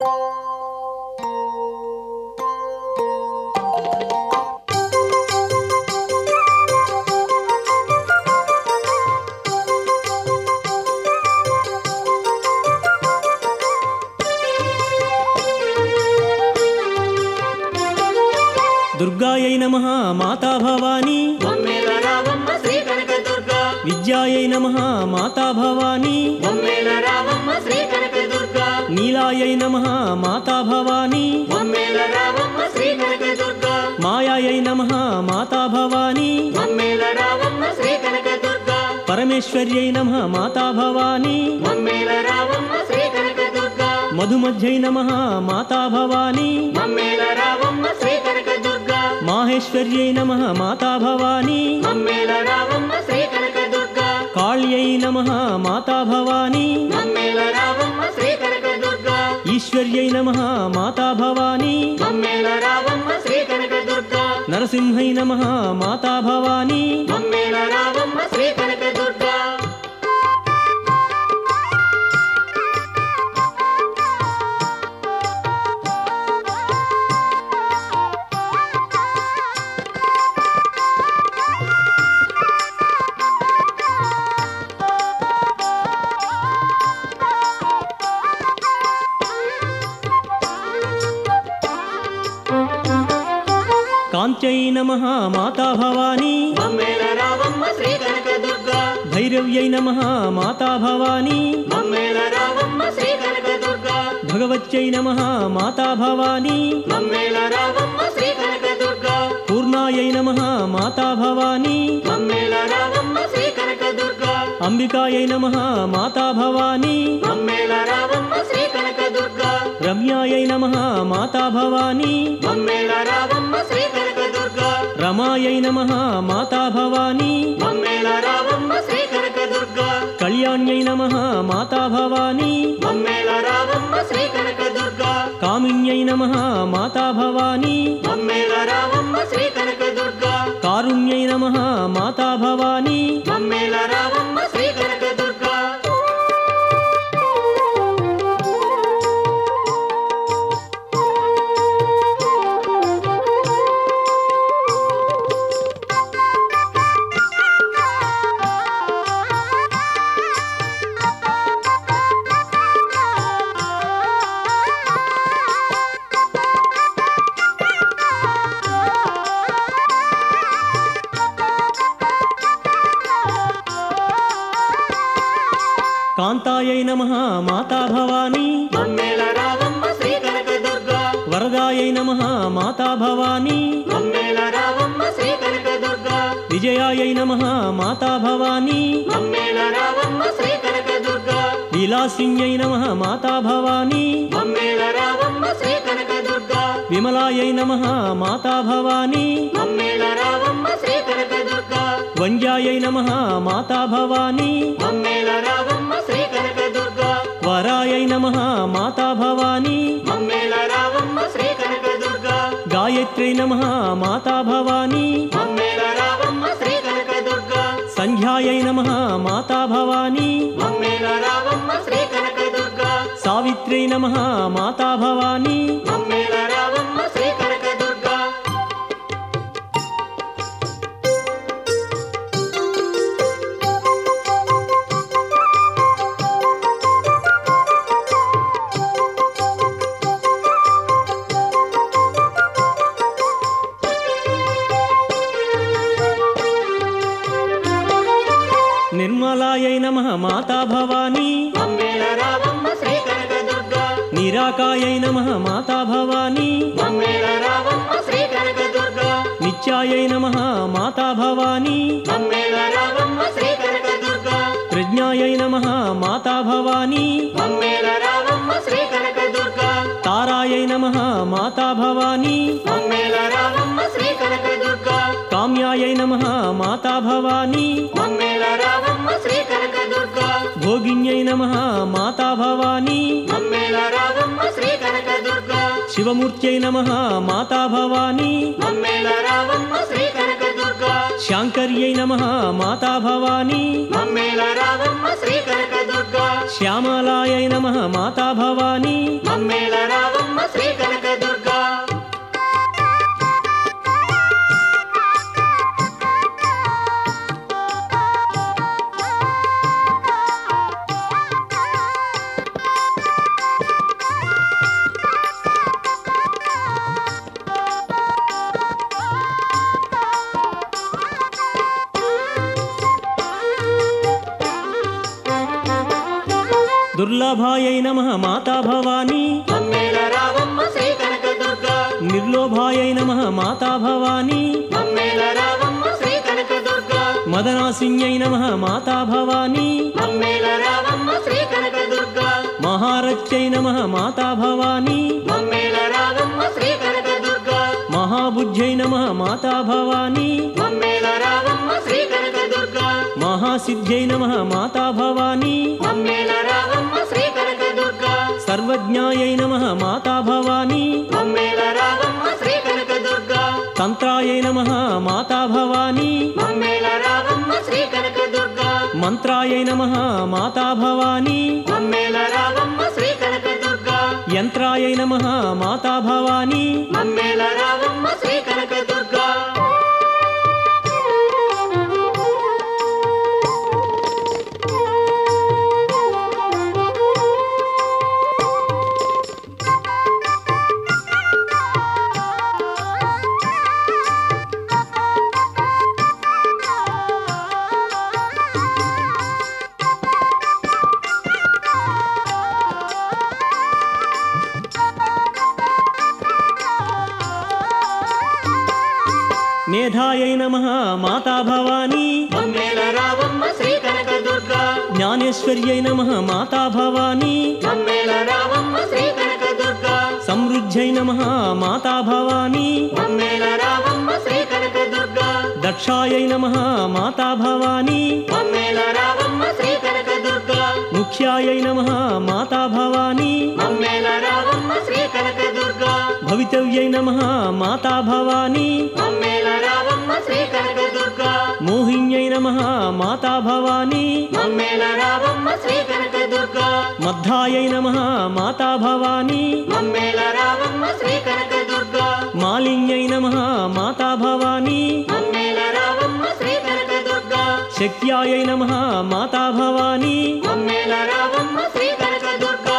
దుర్గాయై నమ మాతా భవానీ బొమ్మేల రావమ్మ శ్రీ కనకదుర్గా విద్యాయై నమ మాతా భవానీ బొమ్మేల రావమ్మ శ్రీ కనకదుర్గా నీలాయై నమ మాతా భవానీ బొమ్మేల రావమ్మ శ్రీ కనకదుర్గా మాయాయై నమ మాతా భవానీ బొమ్మేల రావమ్మ శ్రీ కనకదుర్గా పరమేశ్వర్యై నమ మాతా భవానీ బొమ్మేల రావమ్మ శ్రీ కనకదుర్గా మధుమధ్యై నమ మాతా భవానీ బొమ్మేల రావమ్మ శ్రీ కనకదుర్గా మాహేశ్వర్యై నమ మాతా భవానీ బొమ్మేల రావమ్మ శ్రీ కనకదుర్గా కాళ్యై నమ మాతా భవానీ బొమ్మేల రావమ్మ శ్రీ కనకదుర్గా ఈశ్వర్యై నమ మాతా భవానీ బొమ్మేల రావమ్మ శ్రీ కనకదుర్గా నరసింహై నమ మాతా భవానీ బొమ్మేల రావమ్మ శ్రీ కనకదుర్గా కాంత్యై నమ మాతా భవానీ బొమ్మేల రావమ్మ శ్రీ కనకదుర్గా భైరవ్యై నమ మాతా భవానీ బొమ్మేల రావమ్మ శ్రీ కనకదుర్గా భగవత్యై నమ మాతా భవానీ బొమ్మేల రావమ్మ శ్రీ కనకదుర్గా పూర్ణాయై నమ మాతా భవానీ బొమ్మేల రావమ్మ శ్రీ కనకదుర్గా అంబికాయై నమ మాతా భవానీ బొమ్మేల రావమ్మ శ్రీ కనకదుర్గా రమ్యాయై నమ మాతా భవానీ బొమ్మేల రావమ్మ శ్రీ కనకదుర్గా రమాయై నమ మాతా భవానీ బొమ్మేల రావమ్మ శ్రీ కనకదుర్గా కళ్యాణ్యై నమ మాతా భవానీ బొమ్మేల రావమ్మ శ్రీ కనకదుర్గా కామిన్యై నమ మాతా భవానీ బొమ్మేల రావమ్మ శ్రీ కనకదుర్గా కారుణ్యై నమ మాతా భవానీ బొమ్మేల రావమ్మ శ్రీ కనకదుర్గా కాంతాయై నమ మాతా భవానీ బొమ్మేల రావమ్మ శ్రీ కనకదుర్గా వరదాయై నమ మాతా భవానీ బొమ్మేల రావమ్మ శ్రీ కనకదుర్గా విజయాయై నమ మాతా భవానీ బొమ్మేల రావమ్మ శ్రీ కనకదుర్గా విలాసిన్యై నమ మాతా భవానీ బొమ్మేల రావమ్మ శ్రీ కనకదుర్గా విమలాయై నమ మాతా భవానీ బొమ్మేల రావమ్మ శ్రీ కనకదుర్గా వంజాయై నమ మాతా భవానీ బొమ్మేల రావమ్మ శ్రీ కనకదుర్గా వరాయై నమ మాతా భవానీ బొమ్మేల రావమ్మ శ్రీ కనకదుర్గా గాయత్రై నమ మాతా భవానీ బొమ్మేల రావమ్మ శ్రీ కనకదుర్గా సంధ్యాయై నమ మాతా భవానీ బొమ్మేల రావమ్మ శ్రీ కనకదుర్గా సావిత్రై నమ మాతా భవానీ బొమ్మేల రావమ్మ శ్రీ కనకదుర్గా నిర్మలాయై నమ మాతా భవానీ బొమ్మేల రావమ్మ శ్రీ కనకదుర్గా నిరాకాయై నమ మాతా భవానీ బొమ్మేల రావమ్మ శ్రీ కనకదుర్గా నిత్యాయై నమ మాతా భవానీ బొమ్మేల రావమ్మ శ్రీ కనకదుర్గా ప్రజ్ఞాయై నమ మాతా భవానీ బొమ్మేల రావమ్మ శ్రీ కనకదుర్గా తారాయై నమ మాతా భవానీ బొమ్మేల రావమ్మ శ్రీ కనకదుర్గా కామ్యాయై నమ మాతా భవానీ బొమ్మేల రావమ్మ శ్రీ కనకదుర్గా భోగిన్యై నమ మాతా భవానీ బొమ్మేల రావమ్మ శ్రీ కనకదుర్గా శివమూర్త్యై నమ మాతా భవానీ బొమ్మేల రావమ్మ శ్రీ కనకదుర్గా శాంకర్యై నమ మాతా భవానీ బొమ్మేల రావమ్మ శ్రీ కనకదుర్గా శ్యామలాయై నమ మాతా భవానీ బొమ్మేల రావమ్మ దుర్లభాయై నమ మాతా భవానీ మమ్మేల రావమ్మ శ్రీ కనక దుర్గా నిర్లోభాయై నమ మాతా భవానీ మమ్మేల రావమ్మ శ్రీ కనక దుర్గా మదనాసిన్యై నమ మాతా భవానీ మమ్మేల రావమ్మ శ్రీ కనక దుర్గా మహారత్యై నమ మాతా భవానీ మమ్మేల రావమ్మ శ్రీ కనక దుర్గా మహాబుద్ధ్యై నమ మాతా భవానీ మమ్మేల రావమ్మ శ్రీ కనక దుర్గా మహాసిద్ధ్యై నమ మాతా భవానీ మమ్మేల రావమ్మ శ్రీ కనక దుర్గా సర్వజ్ఞాయై నమ మాతా భవానీ మమ్మేల రావమ్మ శ్రీ కనక దుర్గా తంత్రాయై నమ మాతా భవానీ మమ్మేల రావమ్మ శ్రీ కనక దుర్గా మంత్రాయై నమ మాతా భవానీ మమ్మేల రావమ్మ శ్రీ కనక దుర్గా యంత్రాయై నమ మాతా భవానీ మమ్మేల రావమ్మ శ్రీ కనక దుర్గా మేధాయై నమ మాతా భవానీ మమ్మేల రావమ్మ శ్రీ కనక దుర్గా జ్ఞానేశ్వర్యై నమ మాతా భవానీ మమ్మేల రావమ్మ శ్రీ కనక దుర్గా సమృద్ధ్యై నమ మాతా భవానీ మమ్మేల రావమ్మ శ్రీ కనక దుర్గా దక్షాయై నమ మాతా భవానీ మమ్మేల రావమ్మ శ్రీ కనక దుర్గా ముఖ్యాయై నమ మాతా భవానీ మమ్మేల రావమ్మ శ్రీ కనక దుర్గా భవితవ్యై నమ మాతా భవానీ మమ్మేల రావమ్మ శ్రీ కనక దుర్గా మోహిన్యై నమ మాతా భవానీ మమ్మేల రావమ్మ శ్రీ కనక దుర్గా మద్ధాయై నమ మాతా భవానీ మమ్మేల రావమ్మ శ్రీ కనక దుర్గా మాలిన్యై నమ మాతా భవానీ మమ్మేల రావమ్మ శ్రీ కనక దుర్గా శక్యాయై నమ మాతా భవానీ మమ్మేల రావమ్మ శ్రీ కనక దుర్గా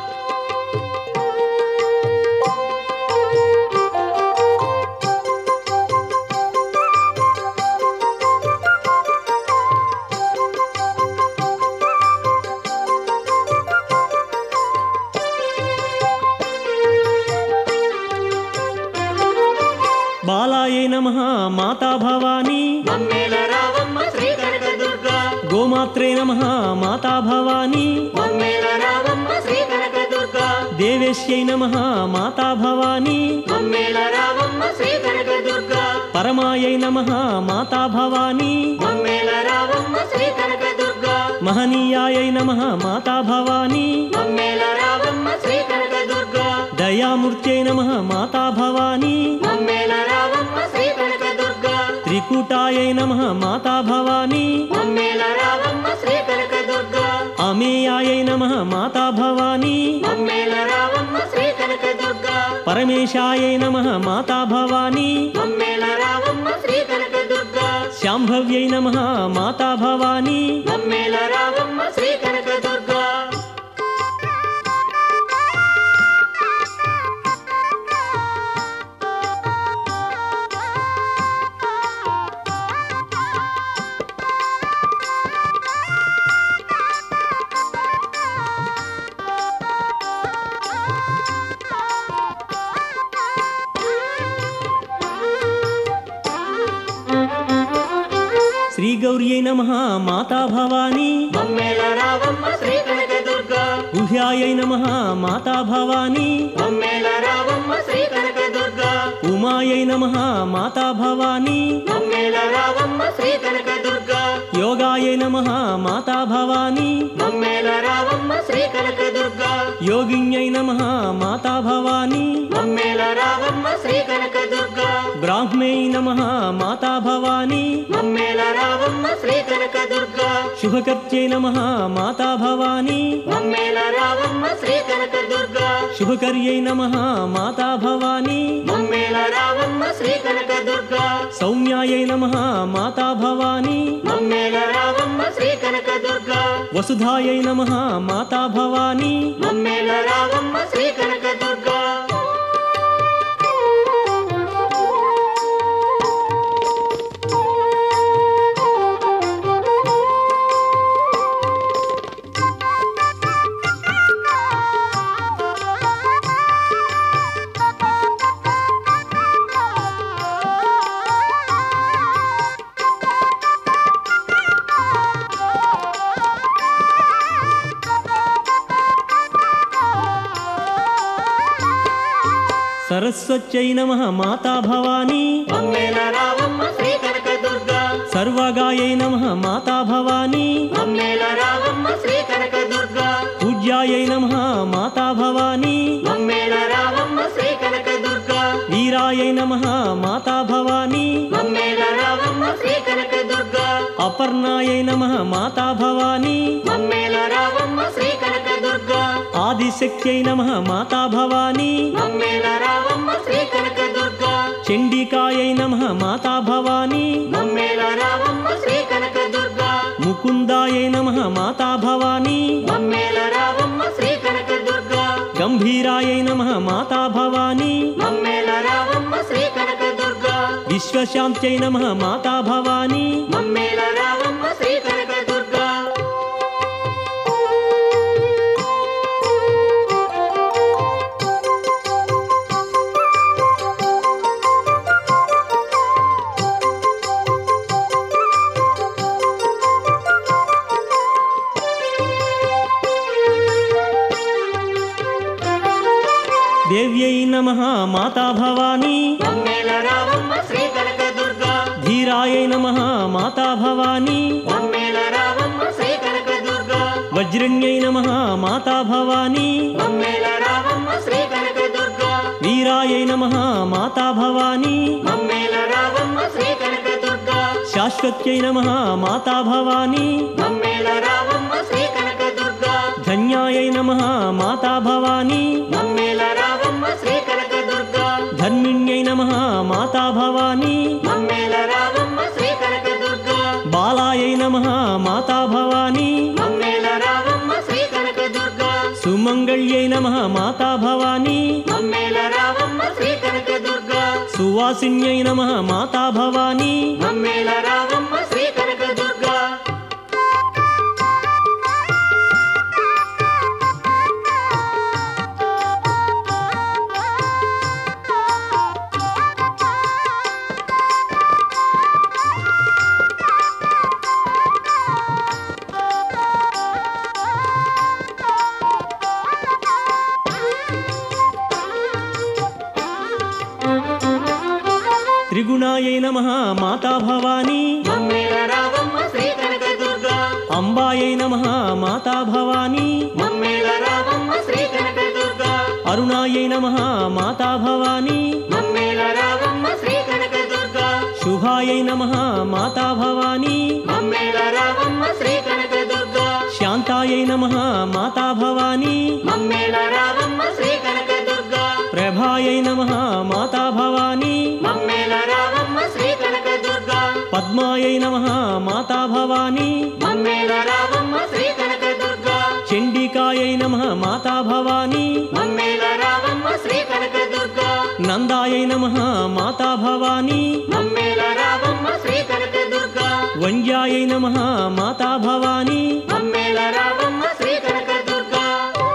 బాలాయై నమ మాతా భవానీ మమ్మేల రావమ్మ శ్రీ కనక దుర్గా గోమాత్రే నమ మాతా భవానీ మమ్మేల రావమ్మ శ్రీ కనక దుర్గా దేవేశ్యై నమ మాతా భవానీ మమ్మేల రావమ్మ శ్రీ కనక దుర్గా పరమాయై నమ మాతా భవానీ మమ్మేల రావమ్మ శ్రీ కనక దుర్గా మహనీయాయై నమ మాతా భవానీ మమ్మేల రావమ్మ శ్రీ కనక దుర్గా దయామూర్త్యై నమ మాతా భవానీ మమ్మేల రావమ్మ శ్రీ కనక దుర్గా త్రికూటాయై నమ మాతా భవానీ మమ్మేల రావమ్మ శ్రీ కనక దుర్గా అమేయాయై నమ మాతా భవానీ మమ్మేల రావమ్మ శ్రీ కనక దుర్గా పరమేశాయై నమ మాతా భవానీ మమ్మేల రావమ్మ శ్రీ కనక దుర్గా శాంభవ్యై నమ మాతా భవానీ మమ్మేల రావమ్మ శ్రీ కనక దుర్గా శ్రీగౌర్యై నమ మాతా భవానీ మమ్మేల రావమ్మ శ్రీ కనక దుర్గా గుహ్యాయై నమ మాతా భవానీ మమ్మేల రావమ్మ శ్రీ కనక దుర్గా ఉమాయై నమ మాతా భవానీ మమ్మేల రావమ్మ శ్రీ కనక దుర్గా యోగాయై నమ మాతా భవానీ మమ్మేల రావమ్మ శ్రీ కనక దుర్గా యోగిన్యై నమ మాతా భవానీ మమ్మేల రావమ్మ శ్రీ కనక దుర్గా బ్రాహ్మై నమ మాతా భవానీ మమ్మేల రావమ్మ శ్రీ కనక దుర్గా శుభకర్త్యై నమ మాతా భవానీ మమ్మేల రావమ్మ శ్రీ కనక దుర్గా శుభకర్యై నమ మాతా భవానీ మమ్మేల రావమ్మ శ్రీ కనక దుర్గా సౌమ్యాయై నమ మాతా భవానీ మమ్మేల రావమ్మ శ్రీ కనక దుర్గా వసుధాయై నమ మాతా భవానీ మమ్మేల రావమ్మ శ్రీ కనక దుర్గా సరస్వత్యై నమ మాతా భవానీ మమ్మేల రావమ్మ శ్రీ కనక దుర్గా సర్వగాయై నమ మాతా భవానీ మమ్మేల రావమ్మ శ్రీ కనక దుర్గా పూజ్యాయై నమ మాతా భవానీ మమ్మేల రావమ్మ శ్రీ కనక దుర్గా వీరాయై నమ మాతా భవానీ మమ్మేల రావమ్మ శ్రీ కనక దుర్గా అపర్ణాయై నమ మాతా భవానీ మమ్మేల రావమ్మ శ్రీ కనక దుర్గా ఆదిశక్త్యై నమ మాతా భవానీ మమ్మేల రావమ్మ శ్రీ కనక దుర్గా చండికాయై నమ మాతా భవానీ మమ్మేల రావమ్మ శ్రీ కనక దుర్గా ముకుందాయై నమ మాతా భవానీ మమ్మేల రావమ్మ శ్రీ కనక దుర్గా గంభీరాయై నమ మాతా భవానీ మమ్మేల రావమ్మ శ్రీ కనక దుర్గా విశ్వశాంత్యై నమ మాతా భవానీ మమ్మేల రావమ్మ శ్రీ కనక దుర్గా దేవ్యై నమ మాతా భవానీ మమ్మేల రావమ్మ శ్రీ కనక దుర్గా ధీరాయై నమ మాతా భవానీ మమ్మేల రావమ్మ శ్రీ కనక దుర్గా వజ్రణ్యై నమ మాతా భవానీ మమ్మేల రావమ్మ శ్రీ కనక దుర్గా వీరాయై నమ మాతా భవానీ మమ్మేల రావమ్మ శ్రీ కనక దుర్గా శాశ్వత్యై నమ మాతా భవానీ మమ్మేల రావమ్మ శ్రీ కనక దుర్గా ధన్యాయై నమ మాతా భవానీ మమ్మేల రావమ్మ శ్రీ కనక దుర్గా ధర్మిణ్యై నమ మాతా భవానీ మమ్మేల రావమ్మ శ్రీ కనక దుర్గా బాలాయై నమ మాతా భవానీ మమ్మేల రావమ్మ శ్రీ కనక దుర్గా సుమంగళ్యై నమ మాతా భవానీ మమ్మేల రావమ్మ శ్రీ కనక దుర్గా సువాసిన్యై నమ మాతా భవానీ మమ్మేల రావమ్మ శ్రీ కనక దుర్గా త్రిగుణాయై నమ మాతా భవానీ మమ్మేల రావమ్మ శ్రీ కనక దుర్గా అంబాయై నమ మాతా భవానీ మమ్మేల రావమ్మ శ్రీ కనక దుర్గా అరుణాయై నమ మాతా భవానీ మమ్మేల రావమ్మ శ్రీ కనక దుర్గా శుభాయై నమ మాతా భవానీ మమ్మేల రావమ్మ శ్రీ కనక దుర్గా శాంతాయై నమ మాతా భవానీ మమ్మేల రావమ్మ శ్రీ కనక దుర్గా ప్రభాయై నమ మాతా భవానీ మమ్మేల రావమ్మ శ్రీ కనక దుర్గా పద్మాయై నమ మాతా భవానీ మమ్మేల రావమ్మ శ్రీ కనక దుర్గా చండికాయై నమ మాతా భవానీ మమ్మేల రావమ్మ శ్రీ కనక దుర్గా నందాయై నమ మాతా భవానీ మమ్మేల రావమ్మ శ్రీ కనక దుర్గా వంజ్యాయై నమ మాతా భవానీ మమ్మేల రావమ్మ శ్రీ కనక దుర్గా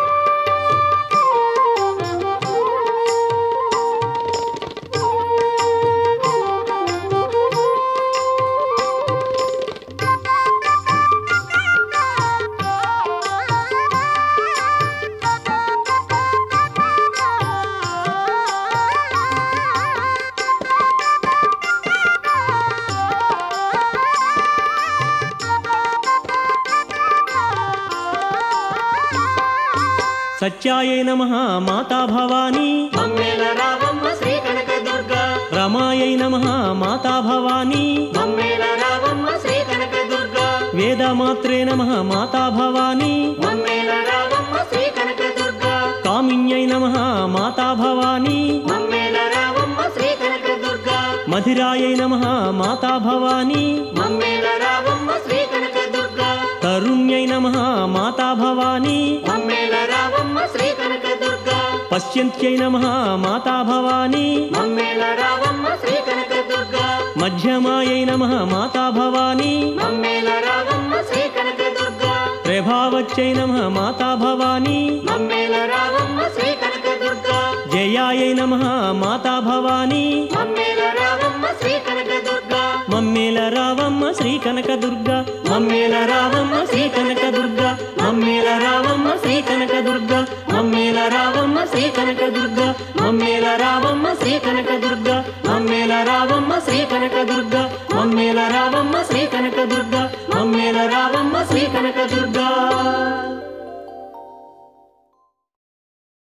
సత్యాయై నమ మాతా భవానీ మమ్మేల రావమ్మ శ్రీ కనక దుర్గా రమాయై నమ మాతా భవానీ మమ్మేల రావమ్మ శ్రీ కనక దుర్గా వేదమాత్రే నమ మాతా భవానీ మమ్మేల రావమ్మ శ్రీ కనక దుర్గా కామిన్యై నమ మాతా భవానీ మమ్మేల రావమ్మ శ్రీ కనక దుర్గా మధిరాయై నమ మాతా భవానీ మమ్మేల రావమ్మ శ్రీ కనక దుర్గా తరుణ్యై నమ మాతా భవానీ మమ్మేల రావమ్మ శ్రీ కనక దుర్గా పశ్యంత్యై నమ మాతా భవానీ మమ్మేల రావమ్మ శ్రీ కనక దుర్గా మధ్యమాయై నమ మాతా భవానీ మమ్మేల రావమ్మ శ్రీ కనక దుర్గా ప్రభావచ్చై నమ మాతా భవానీ మమ్మేల రావమ్మ శ్రీ కనక దుర్గా జయాయై నమ మాతా భవానీ మమ్మేల రావమ్మ శ్రీ కనక దుర్గా మమ్మేల రావమ్మ శ్రీ కనక దుర్గా మమ్మేల రావమ్మ శ్రీ కనక దుర్గా మమ్మేల రావమ్మ శ్రీ కనక దుర్గా మమ్మేల మమ్మేల రావమ్మ శ్రీ కనక దుర్గ మమ్మేల రావమ్మ శ్రీ కనక దుర్గ మమ్మేల రావమ్మ శ్రీ కనక దుర్గ మమ్మేల రావమ్మ శ్రీ కనక దుర్గ మమ్మేల రావమ్మ శ్రీ కనక దుర్గ